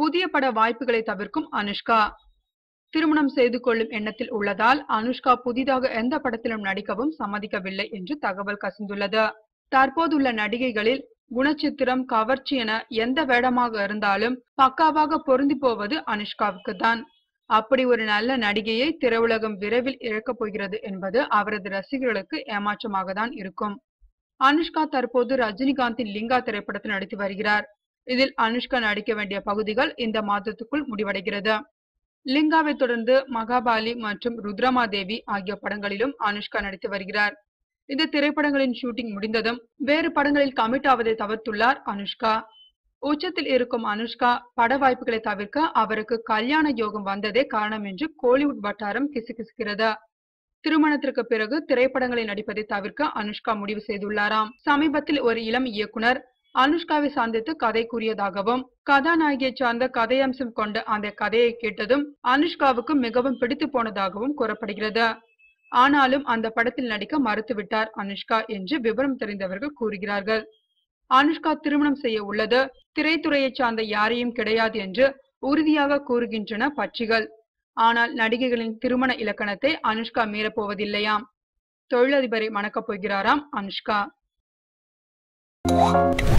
புதிய பட வாய்ப்புகளை தவிர்க்கும் அனுஷ்கா திருமணம் செய்து கொள்ளும் எண்ணத்தில் உள்ளதால் அனுஷ்கா புதிதாக எந்த படத்திலும் நடிக்கவும் சம்மதிக்கவில்லை என்று தகவல் கசிந்துள்ளது தற்போதுள்ள நடிகைகளில் குணச்சித்திரம் கவர்ச்சி என எந்த வேடமாக இருந்தாலும் பக்காவாக பொருந்தி போவது அனுஷ்காவுக்கு தான் அப்படி ஒரு நல்ல நடிகையை திரையுலகம் விரைவில் இழக்கப் போகிறது என்பது அவரது ரசிகர்களுக்கு ஏமாற்றமாக தான் இருக்கும் அனுஷ்கா தற்போது ரஜினிகாந்தின் லிங்கா திரைப்படத்தில் நடித்து வருகிறார் இதில் அனுஷ்கா நடிக்க வேண்டிய பகுதிகள் இந்த மாதத்துக்குள் முடிவடைகிறது லிங்காவை தொடர்ந்து மகாபாலி மற்றும் ருத்ரமாதேவி ஆகிய படங்களிலும் அனுஷ்கா நடித்து வருகிறார் இந்த திரைப்படங்களின் ஷூட்டிங் முடிந்ததும் வேறு படங்களில் கமிட் ஆவதை தவிர்த்துள்ளார் அனுஷ்கா உச்சத்தில் இருக்கும் அனுஷ்கா பட வாய்ப்புகளை தவிர்க்க அவருக்கு கல்யாண யோகம் வந்ததே காரணம் என்று கோலிவுட் வட்டாரம் கிசுகிசுக்கிறது திருமணத்திற்கு பிறகு திரைப்படங்களில் நடிப்பதை தவிர்க்க அனுஷ்கா முடிவு செய்துள்ளாராம் சமீபத்தில் ஒரு இளம் இயக்குனர் அனுஷ்காவை சந்தித்து கதை கூறியதாகவும் கதாநாயகியை சார்ந்த கதையம்சம் கொண்ட அந்த கதையை கேட்டதும் அனுஷ்காவுக்கு மிகவும் பிடித்து போனதாகவும் கூறப்படுகிறது ஆனாலும் அந்த படத்தில் நடிக்க மறுத்துவிட்டார் அனுஷ்கா என்று விவரம் தெரிந்தவர்கள் கூறுகிறார்கள் அனுஷ்கா திருமணம் செய்ய உள்ளது திரைத்துறையை சார்ந்த யாரையும் கிடையாது என்று உறுதியாக கூறுகின்றன பட்சிகள் ஆனால் நடிகைகளின் திருமண இலக்கணத்தை அனுஷ்கா மீறப்போவதில்லையாம் தொழிலதிபரை மணக்கப் போகிறாராம் அனுஷ்கா